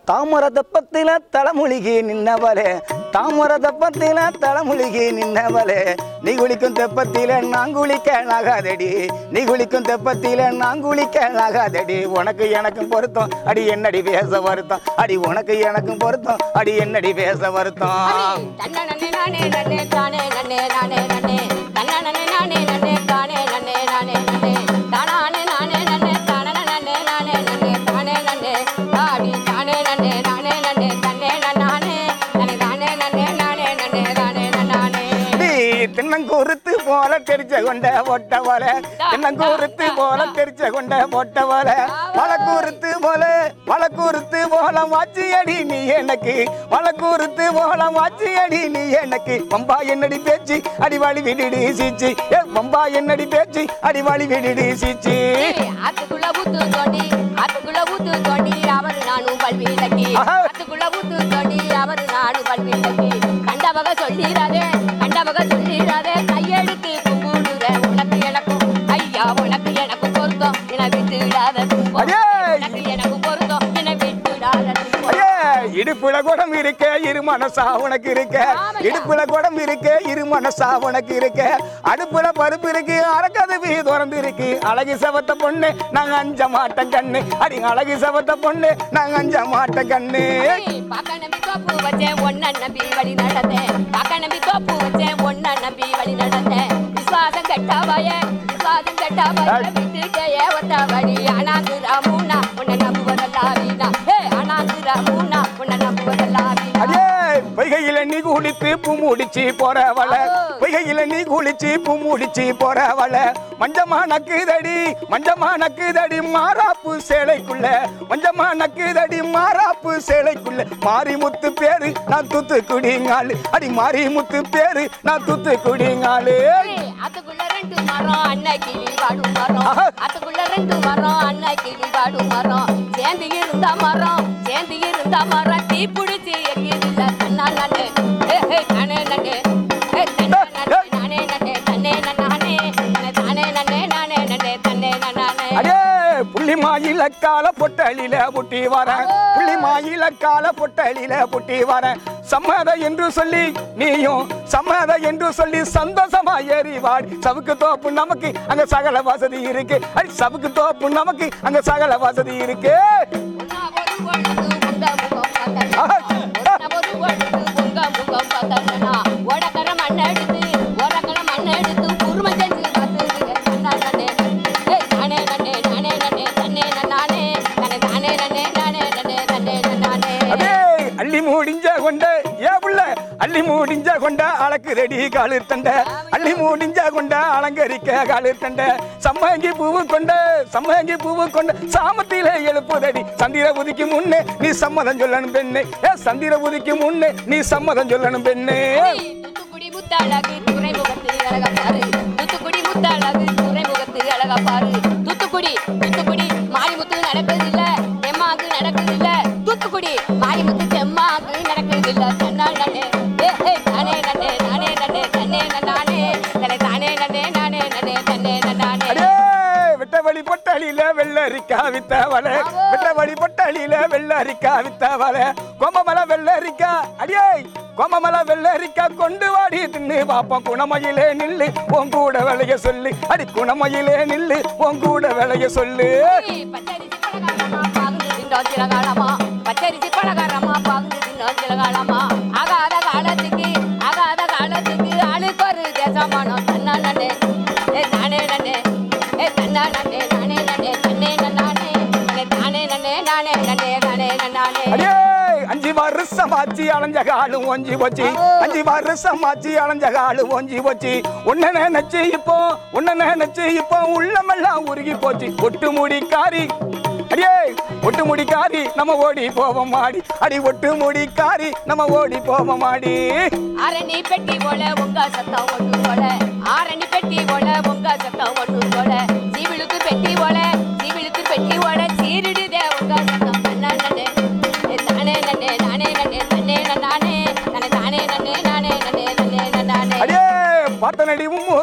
தாமர தப்பத்தில தலைமுழுகி நின்னவளே தாமர தப்பத்தில தலைமுழுகி நின்னவளே நீ குளிக்கும் தெப்பத்தில நான் குளிக்க ஆகாதடி நீ குளிக்கும் தெப்பத்தில நான் குளிக்க ஆகாதடி உனக்கு எனக்கும் பொருத்தம் அடி என்னடி பேச வருத்தம் அடி உனக்கு எனக்கும் பொருத்தம் அடி என்னடி பேச வருத்தம் தன்ன நன்னே நானே நன்னே தானே நன்னே நானே நன்னே தன்ன நன்னே நானே நன்னே தானே நன்னே நானே நன்னே தானானே நானே நன்னே தானே நன்னே நானே நன்னே தானே நன்னே தாடி தானே நன்னே நானே நன்னே தன்னே நன்னானே தனே தானே நன்னே நானே நன்னே தானே நன்னானே நீ தென்னங்கூருத்து போல தெரிச்ச கொண்ட ஒட்டவல தென்னங்கூருத்து போல தெரிச்ச கொண்ட ஒட்டவல மலக்கூருத்து போல மலக்கூருத்து போல வாச்சி அடி நீ எனக்கு மலக்கூருத்து போல வாச்சி அடி நீ எனக்கு வம்பா என்னடி பேச்சு அடிவாளி விடுடி சீச்சி ஏ வம்பா என்னடி பேச்சு அடிவாளி விடுடி சீச்சி ஏய், ஆத்துக்குள்ள ஊத்து தோண்டி ஆத்துக்குள்ள ஊத்து தோண்டி அவரு நானும் பல்வி தட்டி ஆஹா. ஆத்துக்குள்ள ஊத்து தோண்டி அவரு நானும் பல்வி தட்டி கண்டவக சொல்லிடாதே கண்டவக சொல்லிடாதே கையெடுத்து கும்பிடுற உனக்கு எனக்கும் ஐயா உனக்கு எனக்கு பொருத்தம் என விட்டுடாத துன்பம். அடே! உனக்கு எனக்கு பொருத்தம் என விட்டுடாத துன்பம். ஐயே, இடுப்புல குடம் இருக்க இரு மனசா உனக்கு இருக்க ஆமையா. இடுப்புல குடம் இருக்க இரு மனசா உனக்கு இருக்க அடுப்புல பருப்பு இருக்கு அறக்கதவி திறந்து இருக்கு அழகு சவத்த பொண்ணு நாங்க அஞ்ச மாட்டோம் கண்ணு அடி அழகு சவத்த பொண்ணு நாங்க அஞ்ச மாட்டோம் கண்ணு ஏய், பாக்க நம்பி தோப்பு வச்சேன் ஒன்ன நம்பி வழி நடந்தேன் பாக்க நம்பி தோப்பு வச்சேன் ஒன்ன நம்பி வழி நடந்தேன் விசுவாசம் கெட்டாவாய விசுவாசம் கெட்டாவாய விட்டுட்டே ஒத்த வழி அனாந்து ராமுனா உன்னை நம்புவதெல்லாம் வீணா ஏ அனாந்து ராமுனா உன்னை நம்புவதெல்லாம் வீணா அடே பொய்கையில நீ குளித்து பூ முடிச்சு போறவள பொய்கையில நீ குளிச்சு பூ முடிச்சு போறவள மஞ்சமா நக்குதடி மஞ்சமா நக்குதடி மாறாப்பு சேலைக்குள்ள மஞ்சமா நக்குதடி மாறாப்பு சேலைக்குள்ள மாரிமுத்து பேரு நான் தூத்துக்குடிங்காளு அடி மாரிமுத்து பேரு நான் தூத்துக்குடிங்காளு ஏய், அதுக்குள்ள ரெண்டு மரம் அன்னை கிளி வாடும் மரம் ஆஹா. அதுக்குள்ள ரெண்டு மரம் அன்னை கிளி வாடும் மரம் சேர்ந்து இருந்த மரம் சேர்ந்து இருந்த மரம் தீ பிடிச்சி எரியுதில்ல தன்னா நன்னே ஏ ஏ தானே நன்னே ஏ தன்னே நன்னே நானே நன்னே தன்னே நன்னானே தன்னே தானே நன்னே நானே நன்னே தன்னே நன்னானே அடே புள்ளி மாயில கால பொட்டலில புட்டி வரேன் புள்ளி மாயில கால பொட்டலில புட்டி வரேன் சம்மத என்று சொல்லி நீயும் சம்மத என்று சொல்லி சந்தோஷமா ஏறி வாடி சவுக்கு தோப்பு நமக்கு அங்க சகல வசதி இருக்கு அடி சவுக்கு தோப்பு நமக்கு அங்க சகல வசதி இருக்கு உன்னா ஒரு பொழுது உங்க முகம் பார்த்தனா உன்னா ஒரு பொழுது உங்க முகம் பார்த்தனா ஓடக்கர மண் எடுத்து ஓடக்கர மண் எடுத்து குரும செஞ்சு பார்த்துருங்க தன்னா நன்னே ஏய் நானே நன்னே நானே நன்னே தன்னே நன்னானே தன்னே தானே நன்னே நானே நன்னே தன்னே நன்னானே அடே அள்ளி மூடிஞ்ச கொண்ட ஏ புள்ள அள்ளி மூடிஞ்ச கொண்ட அழக்கு ரெடி காலு தண்ட அள்ளி மூடிஞ்ச கொண்ட அலங்கரிக்க காலு தண்ட சம்மங்கி பூவு கொண்ட சம்மங்கி பூவு கொண்ட சாமத்தில எழுப்புதடி சந்திர உதிக்கு முன்னே நீ சம்மதம் சொல்லணும் பெண்ணே ஏ சந்திர உதிக்கு முன்னே நீ சம்மதம் சொல்லணும் பெண்ணே ஏய், தூத்துக்குடி முத்தாளகு துறைமுகத்து அழகா பாரு தூத்துக்குடி முத்தாளகு துறைமுகத்து அழகா பாரு தூத்துக்குடி தூத்துக்குடி மாரிமுத்து நடக்குது இல்ல எம்மாக்கு நடக்குது இல்ல தூத்துக்குடி மாரிமுத்து செம்மாக்கு நடக்குது இல்ல தன்னா நன்னே ஏ ஏ நானே நன்னே நானே நன்னே தன்னே நன்னானே தன்னை தானே நன்னே நானே நன்னே தன்னே நன்னானே அடே விட்டவழி பொட்டலில வெள்ளரிக்கா வித்தவளே விட்டவழி பொட்டலில வெள்ளரிக்கா வித்தவளே கோமமல வெள்ளரிக்கா அடியே கோமமல வெள்ளரிக்கா கொண்டு வாடி தின்னு பாப்போம் குணமயிலே நில்லு உன் கூட விளைய சொல்லு அடி குணமயிலே நில்லு உன் கூட விளைய சொல்லு ஏய், பச்சரிசி பலகாரமா பாகுந்து தின்னோம் சிலகாலமா பச்சரிசி பலகாரமா பாகுந்து தின்னோம் சிலகாலமா ஆகாத காலத்துக்கு ஆகாத காலத்துக்கு ஆளுக்கு ஒரு தேசமானோம் தன்னா நன்னே ஏ தானே நன்னே ஏ தன்னா நன்னே நானே நன்னே தன்னே நன்னானே தன்னே தானே நன்னே நானே நன்னே தானே நன்னானே அடே அஞ்சு வருஷம் ஆச்சு அலைஞ்ச காலும் ஒஞ்சி போச்சு அஞ்சு வருஷம் ஆச்சு அலைஞ்ச காலும் ஒஞ்சி போச்சு உன்ன நினைச்சு இப்போ உன்ன நினைச்சு இப்போ உள்ளமெல்லாம் உருகி போச்சு ஒட்டு முடி காரி அடியே ஒட்டு முடி காரி நம்ம ஓடி போவோம் மாடி அடி ஒட்டு முடி காரி நம்ம ஓடி போவோம் மாடி ஆரணி பெட்டி போல உங்க சத்தம் ஒண்ணு போல ஆரணி பெட்டி போல உங்க சத்தம் ஒண்ணு போல சீவிழுக்கு பெட்டி போல சீவிழுக்கு பெட்டி போல சீரிடுதே உங்க சத்தம் தன்னா நன்னே ஏ தானே நன்னே நானே நன்னே தன்னே நன்னானே தனே தானே நன்னே நானே நன்னே தன்னே நன்னானே அடியே பார்த்தனடி முகத்தை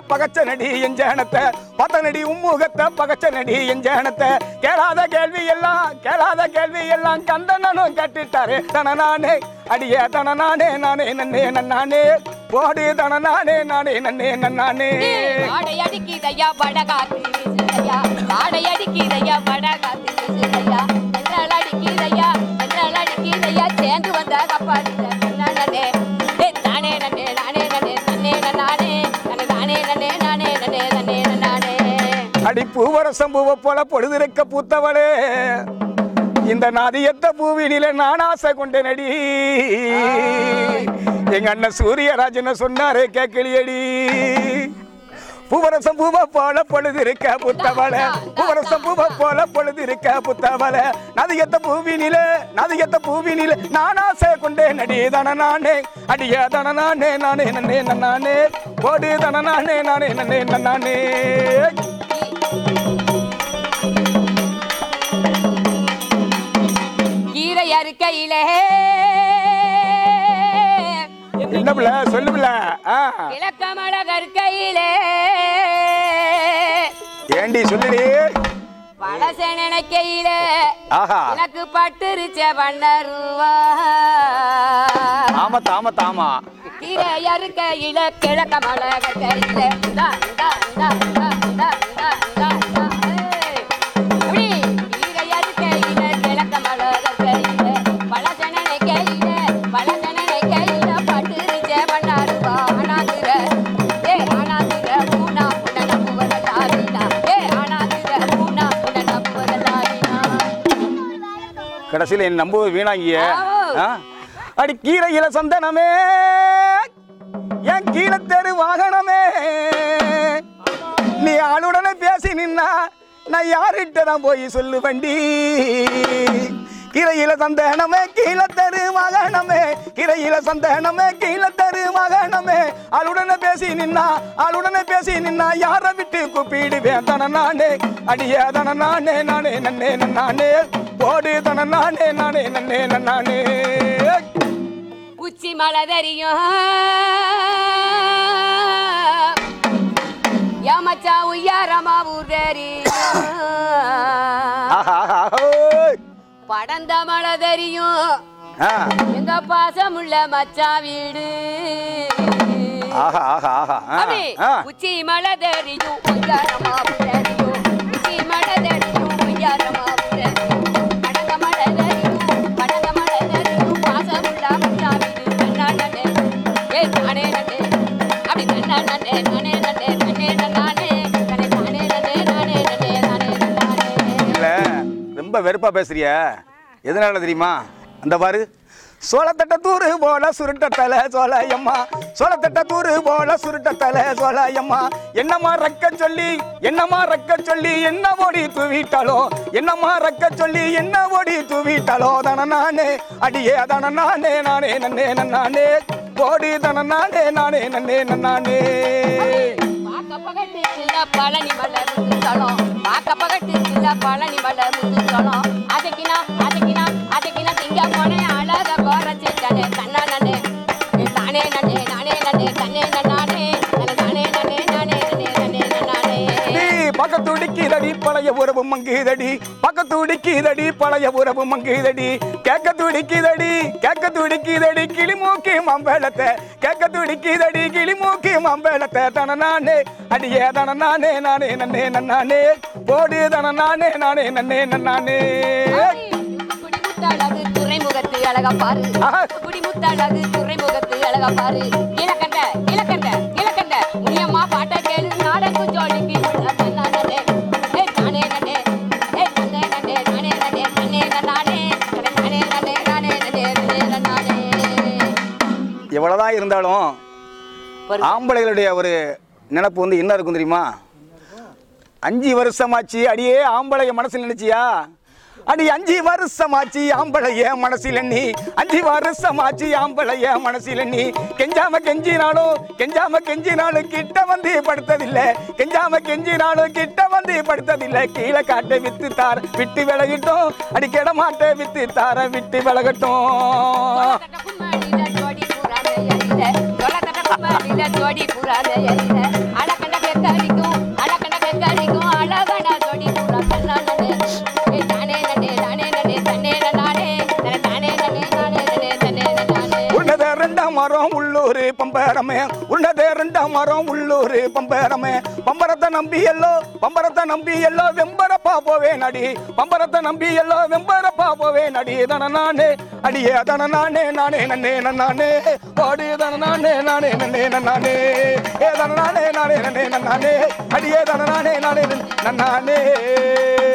பகச்ச நடி எஞ்சனத்தை பத்த நடி உம்முகத்தை பகச்ச நடி எஞ்சனத்தை கேளாத கேள்வி எல்லாம் கேளாத கேள்வி எல்லாம் கந்தனனும் கட்டிட்டாரு தன நானே அடியே தன நானே நானே நன்னே நன்னானே போடு தன நானே நானே நன்னே நன்னானே வாடை அடிக்குதையா வடகாத்து வீசுதையா வாடை அடிக்குதையா வடகாத்து வீசுதையா என்றால் அடிக்குதையா என்றால் அடிக்குதையா சேர்ந்து வந்த கப்பாடில நானே நானே நன்னே நானே நன்னே நன்னே நானே நன்னே நானே நன்னே நானே நன்னே நன்னே நானே அடி பூவரசம் பூவை போல பொழுதிருக்க பூத்தவளே இந்த நதியத்த பூவினில நான் ஆசை கொண்ட நடி எங்க அண்ணன் சூரியராஜன சொன்னாரே கேட்கலியடி பூவரசம் பூவை போல பொழுதிருக்க புத்தவள பூவரசம் பூவை போல பொழுதிருக்க புத்தவள நதியத்த பூவினில நதியத்த பூவினில நான் ஆசை கொண்டே நடி தன நானே அடிய தன நானே நானே நன்னே நன்னானே போடு தன நானே நானே நன்னே நன்னானே கீரை அறுக்கையிலே என்ன பிள்ளை சொல்லு பிள்ளை ஆ இலக்கமட கற்கையிலே ஏண்டி சொல்லுடி பழச நினைக்கையிலே ஆஹா எனக்கு பட்டுருச்ச பண்ணருவா ஆமா தாமா தாமா கீரை அறுக்கையில கிழக்க மழை கற்கையில இந்தா, இந்தா, இந்தா, இந்தா, இந்தா, இந்தா, இந்தா, இந்தா, ஏய். இப்படி கீரை அறுக்கையில கிழக்க மழை கற்கையில பழச நினைக்கையில பழச நினைக்கையில பட்டுருச்ச பண்ணருவா ஆனாதுர ஏ ஆனாதுர பூனா புன நம்புவதல்லாதீனா ஏ ஆனாதுர பூனா புன நம்புவதல்லாதீனா கடைசியில் என் நம்புவது வீணாங்கிய ஆமா. ஆ? அடி கீரையில சந்தனமே என் கீழே தெரு வாகனமே நீ ஆளுடனே பேசி நின்னா நான் யார்கிட்ட தான் போய் சொல்லு வண்டி கிரையில சந்தனமே கீழே தெரு வாகனமே கிரையில சந்தனமே கீழே தெரு வாகனமே ஆளுடனே பேசி நின்னா ஆளுடனே பேசி நின்னா யாரை விட்டு கூப்பிடுவேன் தன நானே அடியே தன நானே நானே நன்னே நானே போடு தன நானே நானே நன்னே நானே உச்சி மலை தெரியும் ஏமச்சா உய்யாரமா ஊர் தெரியும் ஆஹா, ஆஹா, ஓய். படந்த மலை தெரியும் ஆ, எங்க பாசமுள்ள மச்சா வீடு ஆஹா, ஆஹா, ஆஹா. ஆ, அப்படி ஆ. உச்சி மலை தெரியும் உய்யாரமா ஊர் தெரியும் உச்சி மலை தெரியும் உய்யாரமா ஊர் தெரியும் படந்த மலை தெரியும் படந்த மலை தெரியும் பாசமுள்ள மச்சா வீடு கண்ணாடனே ஏ நானே நன்னே அப்படி கண்ணாடனே நானே நன்னே நன்னே நானே நானே நானே நன்னே நானே நன்னே நானே நானே இல்ல ரொம்ப வெறுப்பா பேசுறிய எதனால தெரியுமா அந்த பாரு சோளத்தட்ட தூரு போல சுருட்டத்தல சோலையம்மா சோளத்தட்ட தூரு போல சுருட்டத்தல சோலையம்மா என்னம்மா ரக்க சொல்லி என்னம்மா ரக்க சொல்லி என்ன ஓடி தூவிட்டாலோ என்னம்மா ரக்க சொல்லி என்ன ஓடி தூவிட்டாலோ தன நானே அடியே தன நானே நானே நன்னே நன்னானே போடி தன நானே நானே நன்னே நன்னானே பாக்க பகட்டு சின்ன பழனி மலர் முத்துத்தளம் பாக்க பகட்டு சின்ன பழனி மலர் முத்துத்தளம் அதுக்கினா அதுக்கினா அதுக்கினா திங்க போனே அழக குறைச்சிட்டனே தன்னா நன்னே தானே நன்னே நானே நன்னே தன்னே நன்னானே நன்னே தானே நன்னே நானே நன்னே நன்னே நன்னானே நீ பக்கத்து இடிக்குதடி பழைய உறவு மங்குதடி பக்கத்து இடிக்குதடி பழைய உறவு மங்குதடி கேட்க துடிக்குதடி கேட்க துடிக்குதடி கிளிமூக்கி மம்பளத்தை கேட்க துடிக்குதடி கிளிமூக்கி மம்பளத்தை தன நானே அடியே தன நானே நானே நன்னே நன்னானே போடு தன நானே நானே நன்னே நன்னானே குடி முத்தழகு துறைமுகத்து அழகா பாரு ஆஹா. குடி முத்தழகு துறைமுகத்து அழகா பாரு இலக்கண்ட இலக்கண்ட இலக்கண்ட முனியம்மா பாட்ட கேளு நாடகு ஜோடிக்கு நானே நானே நானே நானே நானே நானே நானே நானே நானே நானே நானே நானே நானே நானே எவ்வளவுதான் இருந்தாலும் ஒரு ஆம்பளைகளுடைய ஒரு நினப்பு வந்து என்ன இருக்கும் தெரியுமா அஞ்சு வருஷமாச்சு அடியே ஆம்பளைய மனசில் நினைச்சியா அடி அஞ்சு வருஷமாச்சு ஆம்பளைய மனசில் எண்ணி அஞ்சு வருஷமாச்சு ஆம்பளைய மனசில் எண்ணி கெஞ்சாம கெஞ்சினாலும் கெஞ்சாம கெஞ்சினாலும் கிட்ட வந்து படுத்ததில்லை கெஞ்சாம கெஞ்சினாலும் கிட்ட வந்து படுத்ததில்லை கீழே காட்டை வித்து தார விட்டு விலகிட்டோம் அடி கெட மாட்டை வித்து தார விட்டு விலகட்டும் தட்ட கும்மாடில ஜோடி புறாத எரில தொலை தட்ட கும்மாடில ஜோடி புறாத எரில அழகண்ட பம்பரமே உன்னதே ரெண்டாம் மரம் உள்ளூர் பம்பரமே பம்பரத்தை நம்பி எல்லோ பம்பரத்தை நம்பி எல்லோ வெம்பரப்பா போவே நடி பம்பரத்தை நம்பி எல்லோ வெம்பரப்பா போவே நடி தன நானே அடியே தன நானே நானே நன்னே நன்னானே ஓடி தன நானே நானே நன்னே நன்னானே ஏ தன நானே நானே நன்னே நன்னானே அடியே தன நானே நானே நன்னானே